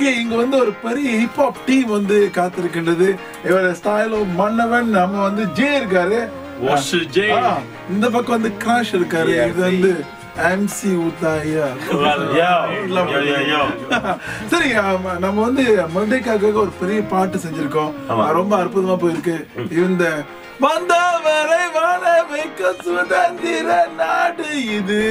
Okay இங்க வந்து ஒரு பெரிய ஹிப்ஹாப் டீம் வந்து காத்திருக்கின்றது இவர் ஸ்டைலும் மன்னவன் நம்ம வந்து ஜே இருக்காரு 我是 J ஆ, இந்த பக்கம் வந்து கிராஷ் இருக்காரு இது வந்து எம்சி உத்தாயா சரி ஆமா, நம்ம வந்து மண்டேக்காக ஒரு பெரிய பாட்டு செஞ்சிருக்கோம் அது ரொம்ப அற்புதமா போயிருக்கு இந்த வந்தவரை வாழ வைக்க சுதந்திர நாடு இது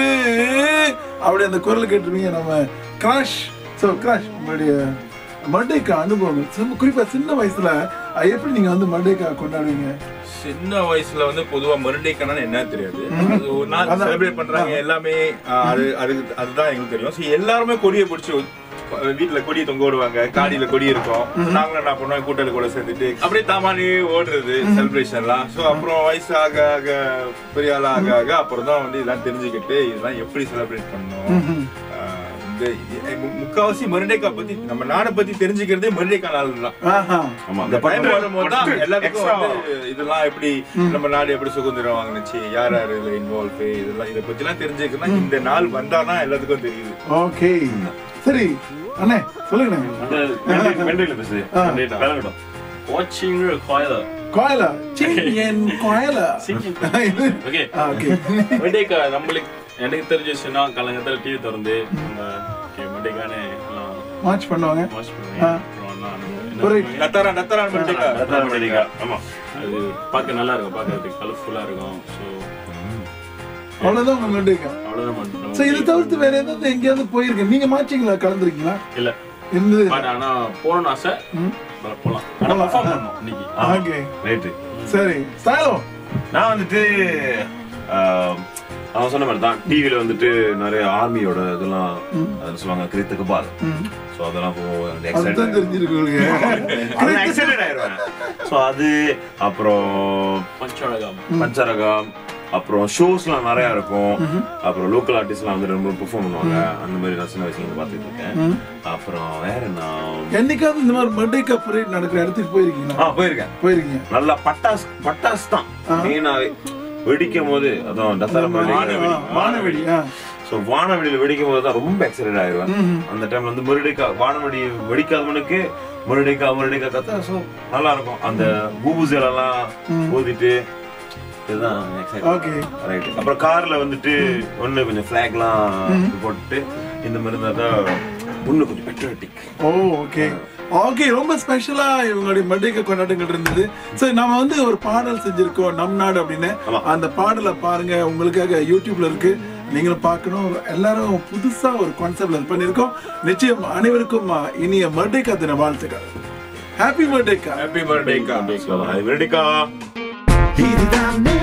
அப்படி அந்த குரல் கேட்டிருப்பீங்க நம்ம கிராஷ் ஸோ கிராஷ் உங்களுடைய மண்டேக்கா அனுபவம் சின்ன- குறிப்பா சின்ன வயசுல அஹ், எப்படி நீங்க வந்து மண்டேக்கா கொண்டாடுவீங்க சின்ன வயசுல வந்து பொதுவா மருண்டைக்கான என்ன தெரியாது அது ஒரு நாள் அதான். செலிப்ரேட் பண்றாங்க எல்லாமே ஆ, அது அது அதுதான் எங்களுக்கு தெரியும் ஸோ எல்லாருமே கொடியை பிடிச்சி வீட்டுல கொடியை தொங்க விடுவாங்க காடியில கொடி இருக்கும் நாங்களும் என்ன பண்ணுவோம் கூட்டல கூட சேர்ந்துட்டு அப்படியே தாமானே ஓடுறது செலிப்ரேஷன்லாம் ஸோ அப்புறம் வயசு ஆக ஆக பெரிய ஆளா ஆக ஆக அப்புறம் தான் வந்து இதெல்லாம் தெரிஞ்சுக்கிட்டு இதெல்லாம் எப்படி செலிப்ரேட் பண்ணணும் ஆஹ் இந்த இ- மு- முக்காவாசி மருண்டைக்கா பத்தி நம்ம நாடை பத்தி தெரிஞ்சுக்கிறதே மருண்டைக்கா நாள் தான் ஆஹா ஆமா இந்த டைம் வரும்போது தான் எல்லாத்துக்கும் extra வந்து இதெல்லாம் எப்படி நம்ம நாடு எப்படி சுதந்திரம் வாங்குனுச்சு யார் யார் இதுல இன்வால்வ் இதெல்லாம் இதை பத்தி எல்லாம் தெரிஞ்சுக்கணும் இந்த நாள் வந்தாதான் எல்லாத்துக்கும் தெரியுது ஓகே சரி அண்ணே சொல்லுங்க மெண்டரியில பேசு விளங்கட்டும் 国庆日快乐 கோயலா சிங்கன் கோயலா 新年 ஓகே ஓகே மண்டேக்கா நம்மளுக்கு எனக்கு தெரிஞ்ச விஷயம்னா காலங்கத்தில் டிவி திறந்து நம்ம மண்டேக்கானே எல்லாம் வாட்ச் பண்ணுவாங்க வாட்ச் ஆ. பண்ணுவேன் அப்புறம் எல்லாம் என்ன ஒரு பண்ணுவேன். நத்தரா நத்தரா மருண்டைக்கா அதான் மெண்டரிக்கா ஆமா அது பார்க்க நல்லா இருக்கும் பார்க்கறதுக்கு கலர்ஃபுல்லாக இருக்கும் ஸோ அவ்வளவுதான் உங்க மண்டேக்கா அவ்வளோதான் மட்டும் சோ இதை தவிர்த்து வேற ஏதாவது எங்கேயாவது போயிருக்கீங்க நீங்க மாச்சிங்களா கலந்துருக்கீங்களா இல்லை இருந்தது பட் ஆனால் போகணும்னு ஆசை ம். பட் போகலாம் ஆனால் பர்ஃபார்ம் பண்ணணும் இன்னைக்கு ஓகே ரைட்டு சரி ஸ்டைலோ நான் வந்துட்டு ஆஹ், அவன் சொன்ன மாதிரி தான் டிவில வந்துட்டு நிறைய ஆர்மியோட இதெல்லாம் அது சொல்லுவாங்க கிரித்து கபால் ஸோ அதெல்லாம் அதுதான் தெரிஞ்சிருக்கு உங்களுக்கு எக்ஸைட்டட் ஆயிடுவேன் ஸோ அது அப்புறம் பஞ்சழகம் பஞ்சரகம் அப்புறம் ஷோஸ்லாம் நிறைய இருக்கும் அப்புறம் லோக்கல் ஆர்டிஸ்ட்லாம் வந்து ரொம்ப பெர்ஃபார்ம் பண்ணுவாங்க அந்த மாதிரி நான் சின்ன வயசுல இருந்து பார்த்துட்டு இருக்கேன் அப்புறம் வேற என்ன என்னைக்காவது இந்த மாதிரி மண்டேக்கா பரேட் நடக்கிற இடத்துக்கு போயிருக்கீங்களா ஆ போயிருக்கேன் போயிருக்கீங்க நல்லா பட்டாஸ் பட்டாஸ் தான் மெயினாவே வெடிக்கும் போது அதான் தசரா ஆ, வானவெடி ஆ. ஸோ வானவெடியில் வெடிக்கும் போது தான் ரொம்ப எக்ஸைட்டட் ஆயிடுவேன் அந்த டைம்ல வந்து மறுபடிக்கா வானவெடி வெடிக்காதவனுக்கு மறுபடிக்கா மறுபடிக்கா கத்தா ஸோ நல்லா இருக்கும் அந்த பூபுசெல்லாம் ஊதிட்டு இதுதான் Okay. ரைட் அப்புறம் கார்ல வந்துட்டு ஒண்ணு கொஞ்சம் ஃபிளாக்லாம் போட்டுட்டு இந்த மாதிரி இருந்தா தான் ஒண்ணு கொஞ்சம் பெட்ரோட்டிக் ஓ ஓகே ஓகே ரொம்ப ஸ்பெஷலா இவங்களுடைய மண்டிகை கொண்டாட்டங்கள் இருந்தது சரி நாம வந்து ஒரு பாடல் செஞ்சிருக்கோம் நம் நாடு அப்படின்னு ஆமா. அந்த பாடலை பாருங்க உங்களுக்காக யூடியூப்ல இருக்கு நீங்களும் பார்க்கணும் எல்லாரும் புதுசா ஒரு கான்செப்ட்ல பண்ணிருக்கோம் நிச்சயம் அனைவருக்கும் அஹ், இனிய மர்டேக்கா தின வாழ்த்துக்கள் ஹாப்பி மர்டேக்கா ஹாப்பி பர்த்டேக்கா வெடிக்கா இதுதான்